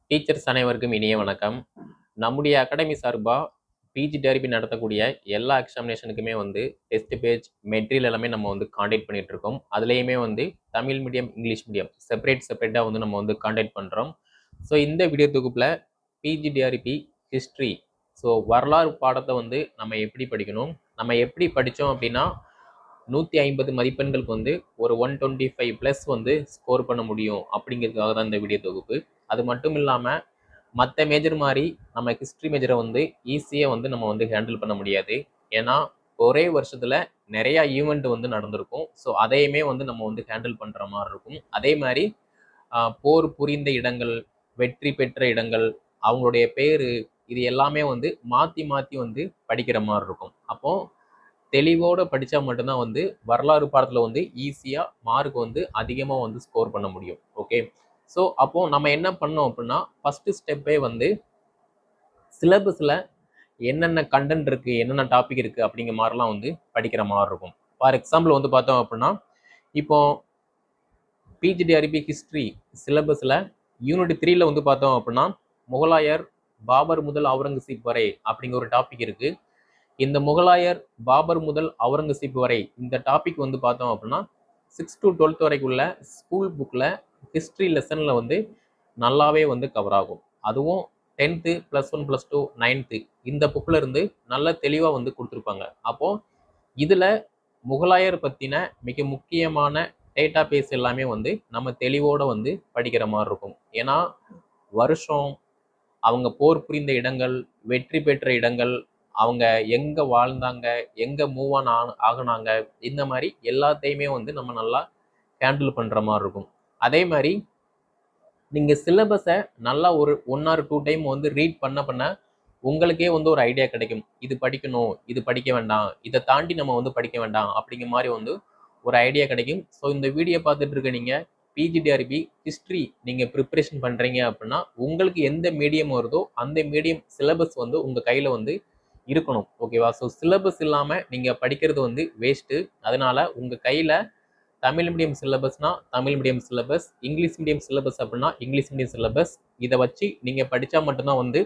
teachers அனைவருக்கும் இனிய வணக்கம் நம்முடைய அகாடமி சார்பாக பிஜி டெரிபி நடத்தக்கூடிய எல்லா எக்ஸாமினேஷனுக்குமே வந்து டெஸ்ட் பேஜ் மெட்டீரியல் எல்லாமே நம்ம வந்து காண்டாக்ட் பண்ணிட்டு இருக்கோம் அதுலேயுமே வந்து Tamil medium English medium separate செப்பரேட்டாக வந்து நம்ம வந்து காண்டாக்ட் பண்ணுறோம் ஸோ இந்த வீடியோ தொகுப்பில் பிஜி டிஆர்பி ஹிஸ்ட்ரி ஸோ வரலாறு பாடத்தை வந்து நம்ம எப்படி படிக்கணும் நம்ம எப்படி படித்தோம் அப்படின்னா நூற்றி ஐம்பது மதிப்பெண்களுக்கு வந்து ஒரு ஒன் டுவெண்ட்டி ஃபைவ் ப்ளஸ் வந்து ஸ்கோர் பண்ண முடியும் அப்படிங்கிறதுக்காக தான் இந்த வீடியோ தொகுப்பு அது மட்டும் இல்லாமல் மற்ற மேஜர் மாதிரி நம்ம ஹிஸ்ட்ரி மேஜரை வந்து ஈஸியாக வந்து நம்ம வந்து ஹேண்டில் பண்ண முடியாது ஏன்னா ஒரே வருஷத்தில் நிறையா ஈவெண்ட் வந்து நடந்திருக்கும் ஸோ அதையுமே வந்து நம்ம வந்து ஹேண்டில் பண்ணுற மாதிரி இருக்கும் அதே மாதிரி ஆஹ், போர் புரிந்த இடங்கள் வெற்றி பெற்ற இடங்கள் அவங்களுடைய பேர் இது எல்லாமே வந்து மாற்றி மாற்றி வந்து படிக்கிற மாதிரி இருக்கும் அப்போது தெளிவோடு படித்தா மட்டும்தான் வந்து வரலாறு பாடத்தில் வந்து ஈஸியாக மார்க் வந்து அதிகமாக வந்து ஸ்கோர் பண்ண முடியும் ஓகே ஸோ அப்போது நம்ம என்ன பண்ணோம் அப்படின்னா ஃபஸ்ட்டு ஸ்டெப்பே வந்து சிலபஸில் என்னென்ன கண்டென்ட் இருக்குது என்னென்ன டாபிக் இருக்குது அப்படிங்கிற மாதிரிலாம் வந்து படிக்கிற மாதிரி இருக்கும் ஃபார் எக்ஸாம்பிள் வந்து பார்த்தோம் அப்படின்னா இப்போ பிஜிடிஆர்பி ஹிஸ்ட்ரி சிலபஸில் யூனிட் த்ரீல வந்து பார்த்தோம் அப்படின்னா முகலாயர் பாபர் முதல் அவுரங்கசீப் வரை அப்படிங்கிற ஒரு டாபிக் இருக்குது இந்த முகலாயர் பாபர் முதல் அவுரங்கசீப் வரை இந்த டாபிக் வந்து பார்த்தோம் அப்படின்னா சிக்ஸ் டு டுவெல்த் வரைக்குள்ள ஸ்கூல் புக்கில் ஹிஸ்ட்ரி லெசனில் வந்து நல்லாவே வந்து கவர் ஆகும் அதுவும் tenth plus one plus two ninth இந்த புக்கில் இருந்து நல்ல தெளிவாக வந்து கொடுத்துருப்பாங்க அப்போது இதில் முகலாயர் பற்றின மிக முக்கியமான டேட்டா பேஸ் எல்லாமே வந்து நம்ம தெளிவோடு வந்து படிக்கிற மாதிரி இருக்கும் ஏன்னா வருஷம் அவங்க போர் புரிந்த இடங்கள் வெற்றி பெற்ற இடங்கள் அவங்க எங்கே வாழ்ந்தாங்க எங்கே மூவ் ஆன் ஆகுனாங்க இந்த மாதிரி எல்லாத்தையுமே வந்து நம்ம நல்லா ஹேண்டில் பண்ணுற மாதிரி இருக்கும் அதே மாதிரி நீங்கள் சிலபஸை நல்லா ஒரு ஒன் ஆர் டூ டைம் வந்து ரீட் பண்ண பண்ண உங்களுக்கே வந்து ஒரு ஐடியா கிடைக்கும் இது படிக்கணும் இது படிக்க வேண்டாம் இதை தாண்டி நம்ம வந்து படிக்க வேண்டாம் அப்படிங்கிற மாதிரி வந்து ஒரு ஐடியா கிடைக்கும் ஸோ இந்த வீடியோ பார்த்துட்டு இருக்க நீங்கள் பிஜிடிஆர்பி ஹிஸ்ட்ரி நீங்கள் ப்ரிப்பரேஷன் பண்ணுறீங்க அப்படின்னா உங்களுக்கு எந்த மீடியம் வருதோ அந்த மீடியம் சிலபஸ் வந்து உங்கள் கையில் வந்து இருக்கணும் ஓகேவா ஸோ சிலபஸ் இல்லாமல் நீங்கள் படிக்கிறது வந்து வேஸ்ட்டு அதனால உங்கள் கையில் தமிழ் மீடியம் சிலபஸ்னா Tamil medium syllabus English medium syllabus அப்படின்னா இங்கிலீஷ் மீடியம் சிலபஸ் இதை வச்சு நீங்கள் படித்தா மட்டும்தான் வந்து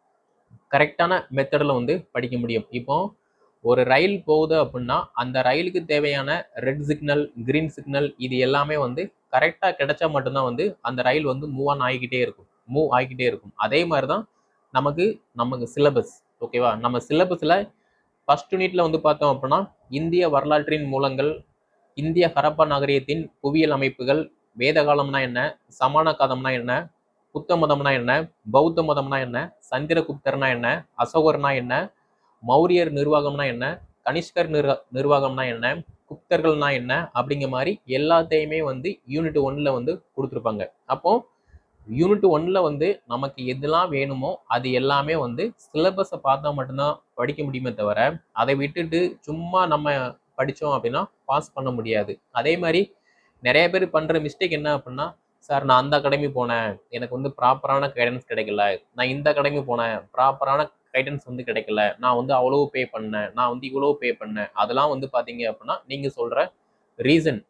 கரெக்டான மெத்தடில் வந்து படிக்க முடியும் இப்போ ஒரு ரயில் போகுது அப்படின்னா அந்த ரயிலுக்கு தேவையான ரெட் சிக்னல் கிரீன் சிக்னல் இது எல்லாமே வந்து கரெக்டாக கிடைச்சா மட்டும்தான் வந்து அந்த ரயில் வந்து மூவ் ஆன் ஆகிக்கிட்டே இருக்கும் மூவ் ஆகிக்கிட்டே இருக்கும் அதே மாதிரி தான் நமக்கு நமக்கு சிலபஸ் ஓகேவா நம்ம சிலபஸில் ஃபர்ஸ்ட் யூனிட்ல வந்து பார்த்தோம் அப்படின்னா இந்திய வரலாற்றின் மூலங்கள் இந்திய ஹரப்பா நகரியத்தின் புவியியல் அமைப்புகள் வேத காலம்னா என்ன சமான காதம்னா என்ன புத்த மதம்னா என்ன பௌத்த மதம்னா என்ன சந்திரகுப்தர்னா என்ன அசோகர்னா என்ன மௌரியர் நிர்வாகம்னா என்ன கனிஷ்கர் நிர்வா நிர்வாகம்னா என்ன குப்தர்கள்னா என்ன அப்படிங்கிற மாதிரி எல்லாத்தையுமே வந்து யூனிட் ஒன்ல வந்து கொடுத்துருப்பாங்க அப்போ யூனிட் ஒன்ல வந்து நமக்கு எதெல்லாம் வேணுமோ அது எல்லாமே வந்து சிலபஸை பார்த்தா மட்டும்தான் படிக்க முடியுமே தவிர அதை விட்டுட்டு சும்மா நம்ம படித்தோம் அப்படின்னா பாஸ் பண்ண முடியாது அதே மாதிரி நிறைய பேர் பண்ணுற மிஸ்டேக் என்ன அப்படின்னா சார் நான் அந்த அகாடமி போனேன் எனக்கு வந்து ப்ராப்பரான கைடன்ஸ் கிடைக்கல நான் இந்த அகாடமி போனேன் ப்ராப்பரான கைடன்ஸ் வந்து கிடைக்கல நான் வந்து அவ்வளோ பே பண்ணேன் நான் வந்து இவ்வளோ பே பண்ணேன் அதெல்லாம் வந்து பார்த்தீங்க அப்படின்னா நீங்கள் சொல்கிற ரீசன்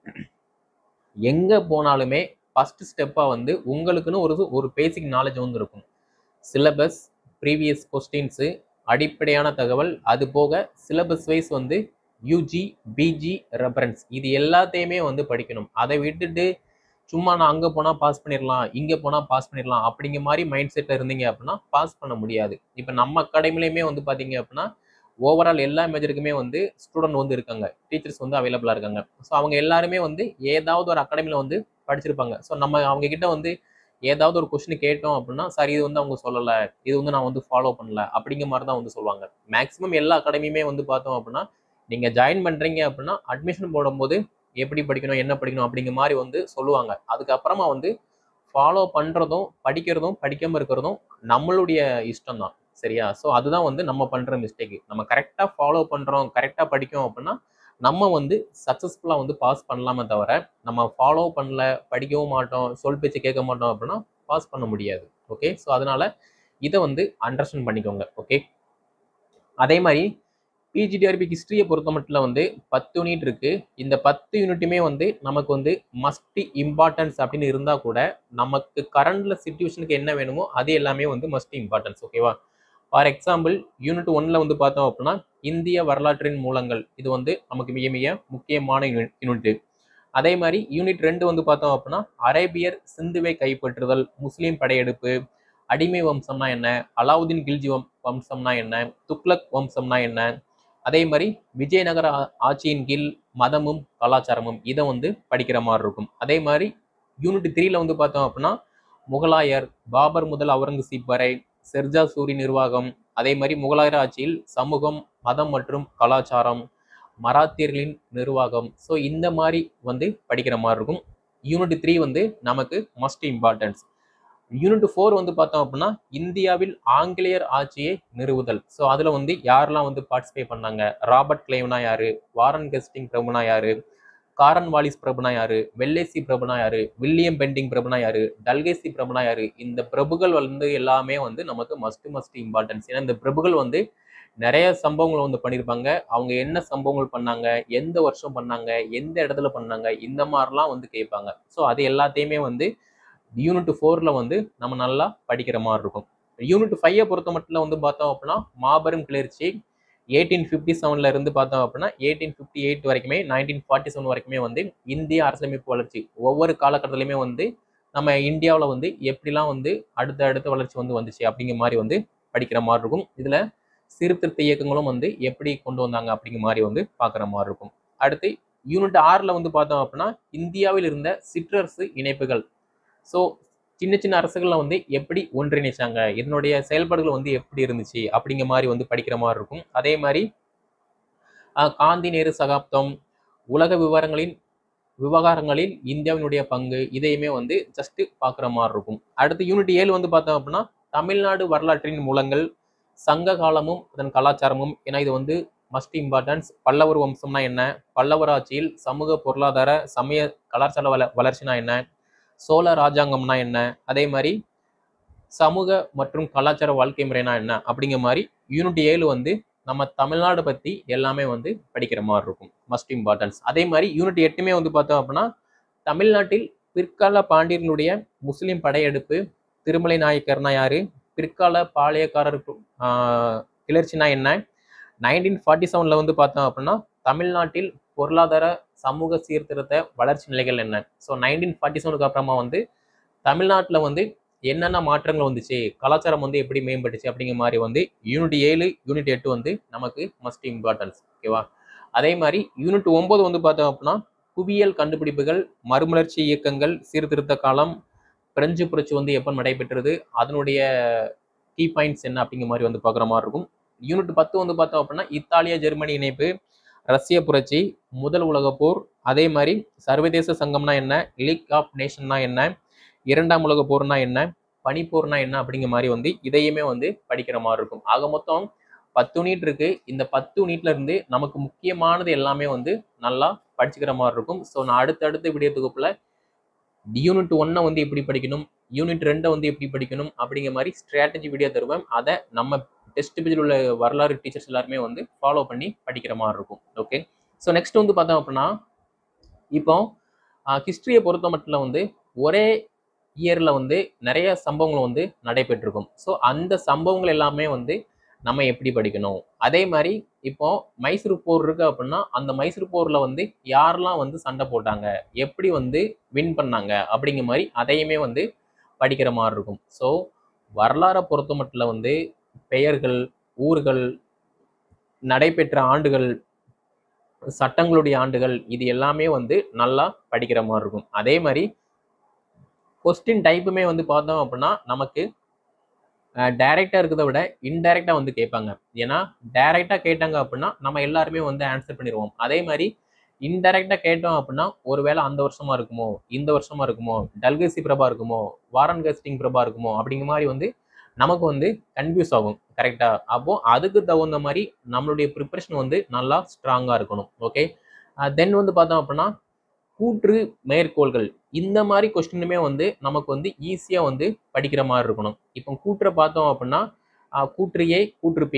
எங்கே போனாலுமே ஃபஸ்ட் ஸ்டெப்பாக வந்து உங்களுக்குன்னு ஒரு ஒரு பேசிக் நாலேஜ் வந்து இருக்கும் சிலபஸ் ப்ரீவியஸ் கொஸ்டின்ஸு அடிப்படையான தகவல் அது போக சிலபஸ் வைஸ் வந்து யூஜி பிஜி ரெஃபரன்ஸ் இது எல்லாத்தையுமே வந்து படிக்கணும் அதை விட்டுட்டு சும்மா நான் அங்கே போனால் பாஸ் பண்ணிடலாம் இங்கே போனால் பாஸ் பண்ணிடலாம் அப்படிங்கிற மாதிரி மைண்ட் செட்டில் இருந்தீங்க அப்படின்னா பாஸ் பண்ண முடியாது இப்போ நம்ம அகாடமிலையுமே வந்து பார்த்தீங்க அப்படின்னா ஓவரால் எல்லா மேஜருக்குமே வந்து ஸ்டூடெண்ட் வந்து இருக்காங்க டீச்சர்ஸ் வந்து அவைலபிளாக இருக்காங்க ஸோ அவங்க எல்லாருமே வந்து ஏதாவது ஒரு அகாடமியில் வந்து படிச்சிருப்பாங்க ஸோ நம்ம அவங்க கிட்ட வந்து ஏதாவது ஒரு கொஸ்டின் கேட்டோம் அப்படின்னா சார் இது வந்து அவங்க சொல்லலை இது வந்து நான் வந்து ஃபாலோ பண்ணல அப்படிங்கிற மாதிரி தான் வந்து சொல்லுவாங்க மேக்ஸிமம் எல்லா அகாடமியுமே வந்து பார்த்தோம் அப்படின்னா நீங்கள் ஜாயின் பண்ணுறீங்க அப்படின்னா அட்மிஷன் போடும்போது எப்படி படிக்கணும் என்ன படிக்கணும் அப்படிங்கிற மாதிரி வந்து சொல்லுவாங்க அதுக்கப்புறமா வந்து ஃபாலோ பண்ணுறதும் படிக்கிறதும் படிக்காமல் இருக்கிறதும் நம்மளுடைய இஷ்டம் தான் சரியா ஸோ அதுதான் வந்து நம்ம பண்ணுற மிஸ்டேக் நம்ம கரெக்டாக ஃபாலோ பண்ணுறோம் கரெக்டாக படிக்கோம் அப்படின்னா நம்ம வந்து சக்ஸஸ்ஃபுல்லாக வந்து பாஸ் பண்ணலாமே தவிர நம்ம ஃபாலோ பண்ணல படிக்கவும் மாட்டோம் சொல் பேச்சு கேட்க மாட்டோம் அப்படின்னா பாஸ் பண்ண முடியாது ஓகே ஸோ அதனால இதை வந்து அண்டர்ஸ்டாண்ட் பண்ணிக்கோங்க ஓகே அதே மாதிரி பிஜிடிஆர்பி ஹிஸ்டரியை பொறுத்த மட்டும் வந்து பத்து யூனிட் இருக்கு இந்த பத்து யூனிட்டுமே வந்து நமக்கு வந்து மஸ்ட் இம்பார்ட்டன்ஸ் அப்படின்னு இருந்தா கூட நமக்கு கரண்ட்ல சுச்சுவேஷனுக்கு என்ன வேணுமோ அது எல்லாமே வந்து மஸ்ட் இம்பார்ட்டன்ஸ் ஓகேவா ஃபார் எக்ஸாம்பிள் யூனிட் ஒன்ல வந்து பார்த்தோம் அப்படின்னா இந்திய வரலாற்றின் மூலங்கள் இது வந்து நமக்கு மிக மிக முக்கியமான யூனிட் அதே மாதிரி யூனிட் ரெண்டு வந்து பார்த்தோம் அப்படின்னா அரேபியர் சிந்துவை கைப்பற்றுதல் முஸ்லீம் படையெடுப்பு அடிமை வம்சம்னா என்ன அலாவுதீன் கில்ஜி வம் வம்சம்னா என்ன துக்ளக் வம்சம்னா என்ன அதே மாதிரி விஜயநகர ஆ- ஆட்சியின் கீழ் மதமும் கலாச்சாரமும் இதை வந்து படிக்கிற மாதிரி இருக்கும் அதே மாதிரி யூனிட் த்ரீல வந்து பார்த்தோம் அப்படின்னா முகலாயர் பாபர் முதல் அவுரங்கசீப் வரை செர்ஜா சூரி நிர்வாகம் அதே மாதிரி முகலாயர் ஆட்சியில் சமூகம் மதம் மற்றும் கலாச்சாரம் மராத்தியர்களின் நிர்வாகம் ஸோ இந்த மாதிரி வந்து படிக்கிற மாதிரி இருக்கும் யூனிட் த்ரீ வந்து நமக்கு மஸ்ட் இம்பார்ட்டன்ஸ் யூனிட் ஃபோர் வந்து பார்த்தோம் அப்படின்னா இந்தியாவில் ஆங்கிலேயர் ஆட்சியை நிறுவுதல் ஸோ அதில் வந்து யாரெல்லாம் வந்து பார்ட்டிசிபேட் பண்ணாங்க ராபர்ட் கிளைவ்னா யாரு வாரன் கெஸ்டிங் பிரபுனா யாரு காரன் வாலிஸ் பிரபுனா யாரு வெள்ளேசி பிரபுனா யாரு வில்லியம் பெண்டிங் பிரபுனா யாரு டல்கேசி பிரபுனா யாரு இந்த பிரபுகள் வந்து எல்லாமே வந்து நமக்கு மஸ்ட் மஸ்ட் இம்பார்ட்டன்ஸ் ஏன்னா இந்த பிரபுகள் வந்து நிறைய சம்பவங்களை வந்து பண்ணியிருப்பாங்க அவங்க என்ன சம்பவங்கள் பண்ணாங்க எந்த வருஷம் பண்ணாங்க எந்த இடத்துல பண்ணாங்க இந்த மாதிரிலாம் வந்து கேட்பாங்க ஸோ அது எல்லாத்தையுமே வந்து யூனிட் ஃபோரில் வந்து நம்ம நல்லா படிக்கிற மாதிரி இருக்கும் யூனிட் ஃபைவை பொறுத்த மட்டும் வந்து பார்த்தோம் அப்படின்னா மாபெரும் கிளர்ச்சி எயிட்டீன் ஃபிஃப்டி செவன்ல இருந்து பார்த்தோம் அப்படின்னா எயிட்டீன் ஃபிஃப்டி எயிட் வரைக்குமே நைன்டீன் ஃபார்ட்டி செவன் வரைக்குமே வந்து இந்திய அரசியலமைப்பு வளர்ச்சி ஒவ்வொரு காலகட்டத்திலையுமே வந்து நம்ம இந்தியாவில் வந்து எப்படிலாம் வந்து அடுத்த அடுத்த வளர்ச்சி வந்து வந்துச்சு அப்படிங்கிற மாதிரி வந்து படிக்கிற மாதிரி இருக்கும் இதில் சீர்திருத்த இயக்கங்களும் வந்து எப்படி கொண்டு வந்தாங்க அப்படிங்கிற மாதிரி வந்து பார்க்குற மாதிரி இருக்கும் அடுத்து யூனிட் ஆறில் வந்து பார்த்தோம் அப்படின்னா இந்தியாவில் இருந்த சிற்றரசு இணைப்புகள் ஸோ சின்ன சின்ன அரசுகளில் வந்து எப்படி ஒன்றிணைச்சாங்க இதனுடைய செயல்பாடுகள் வந்து எப்படி இருந்துச்சு அப்படிங்கிற மாதிரி வந்து படிக்கிற மாதிரி இருக்கும் அதே மாதிரி ஆஹ், காந்தி நேரு சகாப்தம் உலக விவரங்களின் விவகாரங்களில் இந்தியாவினுடைய பங்கு இதையுமே வந்து ஜஸ்ட் பார்க்குற மாதிரி இருக்கும் அடுத்து யூனிட் ஏழு வந்து பார்த்தோம் அப்படின்னா தமிழ்நாடு வரலாற்றின் மூலங்கள் சங்க காலமும் அதன் கலாச்சாரமும் ஏன்னா இது வந்து மஸ்ட் இம்பார்ட்டன்ஸ் பல்லவர் வம்சம்னா என்ன பல்லவர் ஆட்சியில் சமூக பொருளாதார சமய கலாச்சார வள வளர்ச்சினா என்ன சோழ ராஜாங்கம்னா என்ன அதே மாதிரி சமூக மற்றும் கலாச்சார வாழ்க்கை முறைனா என்ன அப்படிங்கிற மாதிரி யூனிட் ஏழு வந்து நம்ம தமிழ்நாடு பற்றி எல்லாமே வந்து படிக்கிற மாதிரி இருக்கும் மஸ்ட் இம்பார்ட்டன்ஸ் அதே மாதிரி யூனிட் எட்டுமே வந்து பார்த்தோம் அப்படின்னா தமிழ்நாட்டில் பிற்கால பாண்டியர்களுடைய முஸ்லீம் படையெடுப்பு திருமலை நாயக்கர்னா யாரு பிற்கால பாளையக்காரர் ஆஹ், கிளர்ச்சினா என்ன நைன்டீன் ஃபார்ட்டி செவனில் வந்து பார்த்தோம் அப்படின்னா தமிழ்நாட்டில் பொருளாதார சமூக சீர்திருத்த வளர்ச்சி நிலைகள் என்ன ஸோ நைன்டீன் ஃபார்ட்டி செவனுக்கு அப்புறமா வந்து தமிழ்நாட்டில் வந்து என்னென்ன மாற்றங்கள் வந்துச்சு கலாச்சாரம் வந்து எப்படி மேம்பட்டுச்சு அப்படிங்கிற மாதிரி வந்து யூனிட் ஏழு யூனிட் எட்டு வந்து நமக்கு மஸ்ட் இம்பார்ட்டன்ஸ் ஓகேவா அதே மாதிரி யூனிட் ஒன்பது வந்து பார்த்தோம் அப்படின்னா புவியியல் கண்டுபிடிப்புகள் மறுமலர்ச்சி இயக்கங்கள் சீர்திருத்த காலம் பிரெஞ்சு புரட்சி வந்து எப்போ நடைபெற்றது அதனுடைய கீ பாயிண்ட்ஸ் என்ன அப்படிங்கிற மாதிரி வந்து பார்க்குற மாதிரி இருக்கும் யூனிட் பத்து வந்து பார்த்தோம் அப்படின்னா இத்தாலிய ஜெர்மனி இணைப்பு ரஷ்ய புரட்சி முதல் உலகப் போர் அதே மாதிரி சர்வதேச சங்கம்னா என்ன லீக் ஆஃப் நேஷன்னா என்ன இரண்டாம் உலக போர்னா என்ன பனிப்போர்னா என்ன அப்படிங்கிற மாதிரி வந்து இதையுமே வந்து படிக்கிற மாதிரி இருக்கும் ஆக மொத்தம் பத்து யூனிட் இருக்கு இந்த பத்து யூனிட்ல இருந்து நமக்கு முக்கியமானது எல்லாமே வந்து நல்லா படிச்சுக்கிற மாதிரி இருக்கும் ஸோ நான் அடுத்தடுத்த வீடியோ தொகுப்புல யூனிட் ஒன்னை வந்து எப்படி படிக்கணும் யூனிட் ரெண்டை வந்து எப்படி படிக்கணும் அப்படிங்கிற மாதிரி ஸ்ட்ராட்டஜி வீடியோ தருவேன் அதை நம்ம டெஸ்ட் பேஜில் உள்ள வரலாறு டீச்சர்ஸ் எல்லாருமே வந்து ஃபாலோ பண்ணி படிக்கிற மாதிரி இருக்கும் ஓகே ஸோ நெக்ஸ்ட் வந்து பார்த்தோம் அப்படின்னா இப்போ ஹிஸ்ட்ரியை பொறுத்த மட்டும் வந்து ஒரே இயரில் வந்து நிறைய சம்பவங்கள் வந்து நடைபெற்றிருக்கும் ஸோ அந்த சம்பவங்கள் எல்லாமே வந்து நம்ம எப்படி படிக்கணும் அதே மாதிரி இப்போ மைசூர் போர் இருக்கு அப்படின்னா அந்த மைசூர் போரில் வந்து யாரெல்லாம் வந்து சண்டை போட்டாங்க எப்படி வந்து வின் பண்ணாங்க அப்படிங்கிற மாதிரி அதையுமே வந்து படிக்கிற மாதிரி இருக்கும் ஸோ வரலாறை பொறுத்த மட்டும் வந்து பெயர்கள் ஊர்கள் நடைபெற்ற ஆண்டுகள் சட்டங்களுடைய ஆண்டுகள் இது எல்லாமே வந்து நல்லா படிக்கிற மாதிரி இருக்கும் அதே மாதிரி கொஸ்டின் டைப்புமே வந்து பார்த்தோம் அப்படின்னா நமக்கு டைரெக்டாக இருக்கிறத விட இன்டைரக்டாக வந்து கேட்பாங்க ஏன்னா டைரெக்டாக கேட்டாங்க அப்படின்னா நம்ம எல்லாருமே வந்து ஆன்சர் பண்ணிடுவோம் அதே மாதிரி இன்டைரக்டாக கேட்டோம் அப்படின்னா ஒருவேளை அந்த வருஷமா இருக்குமோ இந்த வருஷமா இருக்குமோ டல்கசி பிரபா இருக்குமோ வாரன் கஸ்டிங் பிரபா இருக்குமோ அப்படிங்கிற மாதிரி வந்து நமக்கு வந்து கன்ஃபியூஸ் ஆகும் கரெக்டா அப்போ அதுக்கு தகுந்த மாதிரி நம்மளுடைய ப்ரிப்பரேஷன் வந்து நல்லா ஸ்ட்ராங்காக இருக்கணும் ஓகே தென் வந்து பார்த்தோம் அப்படின்னா கூற்று மேற்கோள்கள் இந்த மாதிரி கொஸ்டினுமே வந்து நமக்கு வந்து ஈஸியாக வந்து படிக்கிற மாதிரி இருக்கணும் இப்போ கூற்றை பார்த்தோம் அப்படின்னா ஆஹ் கூற்று ஏ கூற்று பி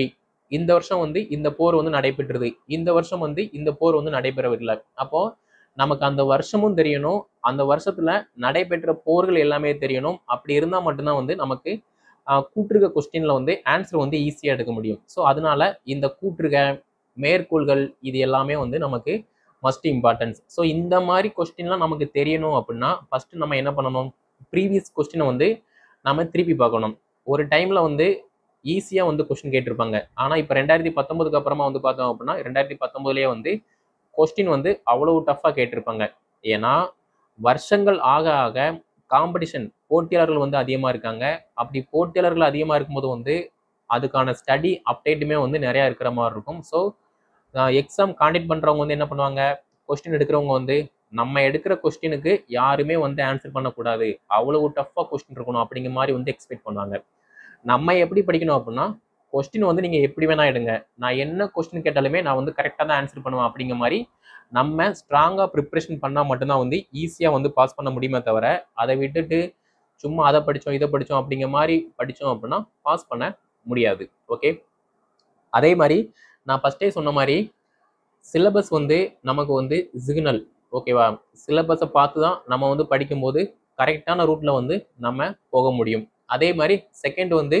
இந்த வருஷம் வந்து இந்த போர் வந்து நடைபெற்றது இந்த வருஷம் வந்து இந்த போர் வந்து நடைபெறவில்லை அப்போ நமக்கு அந்த வருஷமும் தெரியணும் அந்த வருஷத்துல நடைபெற்ற போர்கள் எல்லாமே தெரியணும் அப்படி இருந்தா மட்டும்தான் வந்து நமக்கு ஆஹ், கூற்றுக கொஸ்டின்ல வந்து ஆன்சர் வந்து ஈஸியா எடுக்க முடியும் ஸோ அதனால இந்த கூற்றுக மேற்கோள்கள் இது எல்லாமே வந்து நமக்கு மஸ்ட் இம்பார்ட்டன்ஸ் ஸோ இந்த மாதிரி கொஸ்டின்லாம் நமக்கு தெரியணும் அப்படின்னா ஃபர்ஸ்ட் நம்ம என்ன பண்ணணும் ப்ரீவியஸ் கொஸ்டினை வந்து நம்ம திருப்பி பார்க்கணும் ஒரு டைம்ல வந்து ஈஸியாக வந்து கொஸ்டின் கேட்டிருப்பாங்க ஆனால் இப்போ ரெண்டாயிரத்தி பத்தொன்பதுக்கு அப்புறமா வந்து பார்த்தோம் அப்படின்னா ரெண்டாயிரத்தி பத்தொன்பதுலேயே வந்து கொஸ்டின் வந்து அவ்வளவு டஃப்பாக கேட்டிருப்பாங்க ஏன்னா வருஷங்கள் ஆக ஆக காம்படிஷன் போட்டியாளர்கள் வந்து அதிகமாக இருக்காங்க அப்படி போட்டியாளர்கள் அதிகமாக இருக்கும்போது வந்து அதுக்கான ஸ்டடி அப்டேட்டுமே வந்து நிறையா இருக்கிற மாதிரி இருக்கும் ஸோ எக்ஸாம் காண்டக்ட் பண்ணுறவங்க வந்து என்ன பண்ணுவாங்க கொஸ்டின் எடுக்கிறவங்க வந்து நம்ம எடுக்கிற கொஸ்டினுக்கு யாருமே வந்து ஆன்சர் பண்ணக்கூடாது அவ்வளவு டஃப்பாக கொஸ்டின் இருக்கணும் அப்படிங்கிற மாதிரி வந்து எக்ஸ்பெக்ட் பண்ணுவாங்க நம்ம எப்படி படிக்கணும் அப்படின்னா கொஸ்டின் வந்து நீங்கள் எப்படி வேணா எடுங்க நான் என்ன கொஸ்டின் கேட்டாலுமே நான் வந்து கரெக்டாக தான் ஆன்சர் பண்ணுவேன் அப்படிங்கிற மாதிரி நம்ம ஸ்ட்ராங்காக ப்ரிப்ரேஷன் பண்ணால் மட்டும்தான் வந்து ஈஸியாக வந்து பாஸ் பண்ண முடியுமே தவிர அதை விட்டுட்டு சும்மா அதை படித்தோம் இதை படித்தோம் அப்படிங்கிற மாதிரி படித்தோம் அப்படின்னா பாஸ் பண்ண முடியாது ஓகே அதே மாதிரி நான் ஃபஸ்ட்டே சொன்ன மாதிரி சிலபஸ் வந்து நமக்கு வந்து சிக்னல் ஓகேவா சிலபஸை பார்த்து தான் நம்ம வந்து படிக்கும்போது கரெக்டான ரூட்டில் வந்து நம்ம போக முடியும் அதே மாதிரி செகண்ட் வந்து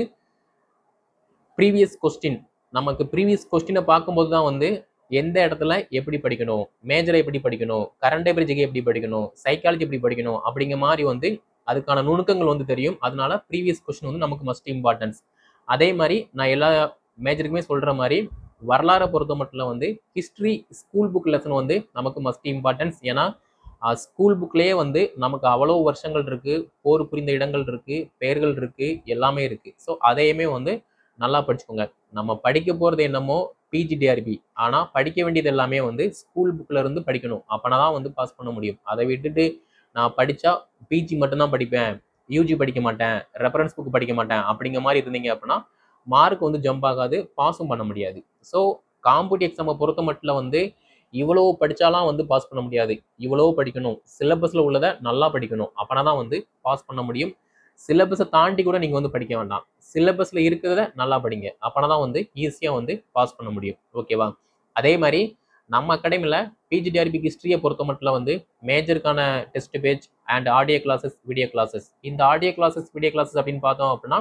ப்ரீவியஸ் கொஸ்டின் நமக்கு ப்ரீவியஸ் கொஸ்டினை பார்க்கும்போது தான் வந்து எந்த இடத்துல எப்படி படிக்கணும் மேஜரை எப்படி படிக்கணும் கரண்ட் எபிரிஜிக்கு எப்படி படிக்கணும் சைக்காலஜி எப்படி படிக்கணும் அப்படிங்கிற மாதிரி வந்து அதுக்கான நுணுக்கங்கள் வந்து தெரியும் அதனால ப்ரீவியஸ் கொஸ்டின் வந்து நமக்கு மஸ்ட் இம்பார்ட்டன்ஸ் அதே மாதிரி நான் எல்லா மேஜருக்குமே சொல்கிற மாதிரி வரலாறை பொறுத்த மட்டும் வந்து ஹிஸ்ட்ரி ஸ்கூல் புக் லெசன் வந்து நமக்கு மஸ்ட் இம்பார்ட்டன்ஸ் ஏன்னா ஸ்கூல் புக்லேயே வந்து நமக்கு அவ்வளோ வருஷங்கள் இருக்குது போர் புரிந்த இடங்கள் இருக்குது பெயர்கள் இருக்குது எல்லாமே இருக்குது ஸோ அதையுமே வந்து நல்லா படிச்சுக்கோங்க நம்ம படிக்க போகிறது என்னமோ பிஜிடிஆர்பி ஆனால் படிக்க வேண்டியது எல்லாமே வந்து ஸ்கூல் புக்கில் இருந்து படிக்கணும் அப்போனா தான் வந்து பாஸ் பண்ண முடியும் அதை விட்டுட்டு நான் படித்தா பிஜி மட்டும்தான் படிப்பேன் யூஜி படிக்க மாட்டேன் ரெஃபரன்ஸ் புக் படிக்க மாட்டேன் அப்படிங்கிற மாதிரி இருந்தீங்க அப்படின்னா மார்க் வந்து ஜம்ப் ஆகாது பாஸும் பண்ண முடியாது ஸோ காம்படிட்டிவ் எக்ஸாமை பொறுத்த மட்டும் வந்து இவ்வளோ படித்தாலாம் வந்து பாஸ் பண்ண முடியாது இவ்வளோ படிக்கணும் சிலபஸில் உள்ளதை நல்லா படிக்கணும் அப்போனா தான் வந்து பாஸ் பண்ண முடியும் சிலபஸை தாண்டி கூட நீங்கள் வந்து படிக்க வேண்டாம் சிலபஸில் இருக்கிறத நல்லா படிங்க அப்போனா தான் வந்து ஈஸியாக வந்து பாஸ் பண்ண முடியும் ஓகேவா அதே மாதிரி நம்ம அகாடமியில் பிஜிடிஆர்பி ஹிஸ்ட்ரியை பொறுத்த மட்டும் வந்து மேஜருக்கான test page and audio classes video classes இந்த ஆடியோ கிளாஸஸ் வீடியோ கிளாஸஸ் அப்படின்னு பார்த்தோம் அப்படின்னா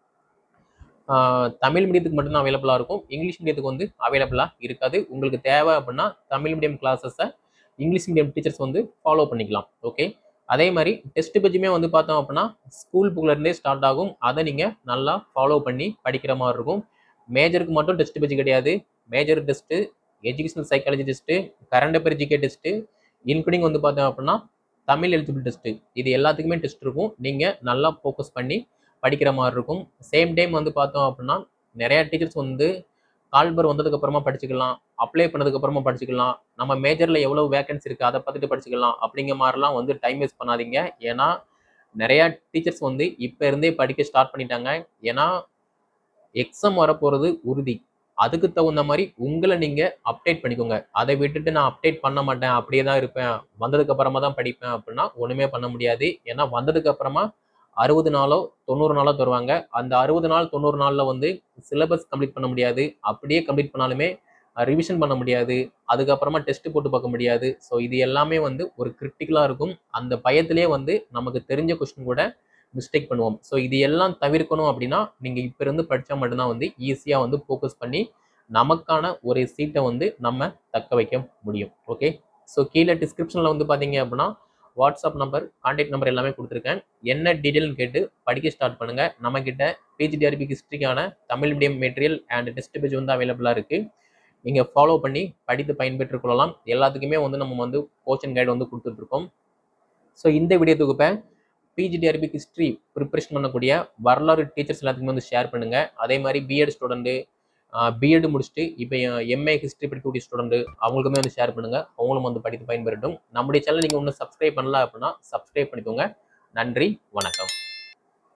ஆஹ் தமிழ் மீடியத்துக்கு மட்டும்தான் அவைலபிளாக இருக்கும் இங்கிலீஷ் மீடியத்துக்கு வந்து அவைலபிளாக இருக்காது உங்களுக்கு தேவை அப்படின்னா தமிழ் மீடியம் கிளாஸஸை இங்கிலீஷ் மீடியம் டீச்சர்ஸ் வந்து ஃபாலோ பண்ணிக்கலாம் ஓகே அதே மாதிரி டெஸ்ட் பேஜுமே வந்து பார்த்தோம் அப்படின்னா ஸ்கூல் புக்ல இருந்தே ஸ்டார்ட் ஆகும் அதை நீங்கள் நல்லா ஃபாலோ பண்ணி படிக்கிற மாதிரி இருக்கும் மேஜருக்கு மட்டும் டெஸ்ட் பேஜ் கிடையாது major test educational psychology test current affair GK test including வந்து பார்த்தோம் அப்படின்னா தமிழ் எலிஜிபிள் டெஸ்ட்டு இது எல்லாத்துக்குமே டெஸ்ட் இருக்கும் நீங்கள் நல்லா ஃபோக்கஸ் பண்ணி படிக்கிற மாதிரி இருக்கும் சேம் டைம் வந்து பார்த்தோம் அப்படின்னா நிறைய டீச்சர்ஸ் வந்து கால்பர் வந்ததுக்கு அப்புறமா படிச்சுக்கலாம் அப்ளை பண்ணதுக்கு அப்புறமா படிச்சுக்கலாம் நம்ம மேஜர்ல எவ்வளவு வேகன்சி இருக்கு அதை பார்த்துட்டு படிச்சுக்கலாம் அப்படிங்கிற மாதிரிலாம் வந்து டைம் வேஸ்ட் பண்ணாதீங்க ஏன்னா நிறைய டீச்சர்ஸ் வந்து இப்போ இருந்தே படிக்க ஸ்டார்ட் பண்ணிட்டாங்க ஏன்னா எக்ஸாம் வரப்போறது உறுதி அதுக்கு தகுந்த மாதிரி உங்களை நீங்க அப்டேட் பண்ணிக்கோங்க அதை விட்டுட்டு நான் அப்டேட் பண்ண மாட்டேன் அப்படியே தான் இருப்பேன் வந்ததுக்கு அப்புறமா தான் படிப்பேன் அப்படின்னா ஒண்ணுமே பண்ண முடியாது ஏன்னா வந்ததுக்கு அப்புறமா அறுபது நாளோ தொண்ணூறு நாளோ தருவாங்க அந்த அறுபது நாள் தொண்ணூறு நாளில் வந்து சிலபஸ் கம்ப்ளீட் பண்ண முடியாது அப்படியே கம்ப்ளீட் பண்ணாலுமே ரிவிஷன் பண்ண முடியாது அதுக்கப்புறமா டெஸ்ட் போட்டு பார்க்க முடியாது ஸோ இது எல்லாமே வந்து ஒரு கிரிட்டிக்கலாக இருக்கும் அந்த பயத்திலே வந்து நமக்கு தெரிஞ்ச கொஸ்டின் கூட மிஸ்டேக் பண்ணுவோம் ஸோ இது எல்லாம் தவிர்க்கணும் அப்படின்னா நீங்கள் இப்போ இருந்து படித்தா மட்டும்தான் வந்து ஈஸியாக வந்து ஃபோக்கஸ் பண்ணி நமக்கான ஒரு சீட்டை வந்து நம்ம தக்க வைக்க முடியும் ஓகே ஸோ கீழே டிஸ்கிரிப்ஷனில் வந்து பார்த்தீங்க அப்படின்னா வாட்ஸ்அப் நம்பர் கான்டாக்ட் நம்பர் எல்லாமே கொடுத்துருக்கேன் என்ன டீட்டெயில்னு கேட்டு படிக்க ஸ்டார்ட் பண்ணுங்க நம்ம கிட்ட பிஜிடிஆர்பி ஹிஸ்ட்ரிக்கான Tamil medium material and test page வந்து அவைலபிளாக இருக்கு நீங்க ஃபாலோ பண்ணி படித்து பயன்பெற்றுக் கொள்ளலாம் எல்லாத்துக்குமே வந்து நம்ம வந்து கோச்சிங் கைடு வந்து கொடுத்துட்டு இருக்கோம் ஸோ இந்த வீடியோ தொகுப்பை பிஜிடிஆர்பி ஹிஸ்ட்ரி ப்ரிப்பரேஷன் பண்ணக்கூடிய வரலாறு டீச்சர்ஸ் எல்லாத்துக்குமே வந்து ஷேர் பண்ணுங்க அதே மாதிரி பிஎட் ஸ்டூடெண்ட்டு பிஎட் முடிச்சுட்டு இப்போ எம்ஏ ஹிஸ்ட்ரி படிக்கக்கூடிய ஸ்டூடெண்ட் அவங்களுக்குமே வந்து ஷேர் பண்ணுங்க அவங்களும் வந்து படித்து பயன்பெறட்டும் நம்முடைய சேனல் நீங்கள் ஒன்றும் சப்ஸ்கிரைப் பண்ணல அப்படின்னா சப்ஸ்கிரைப் பண்ணிக்கோங்க நன்றி வணக்கம்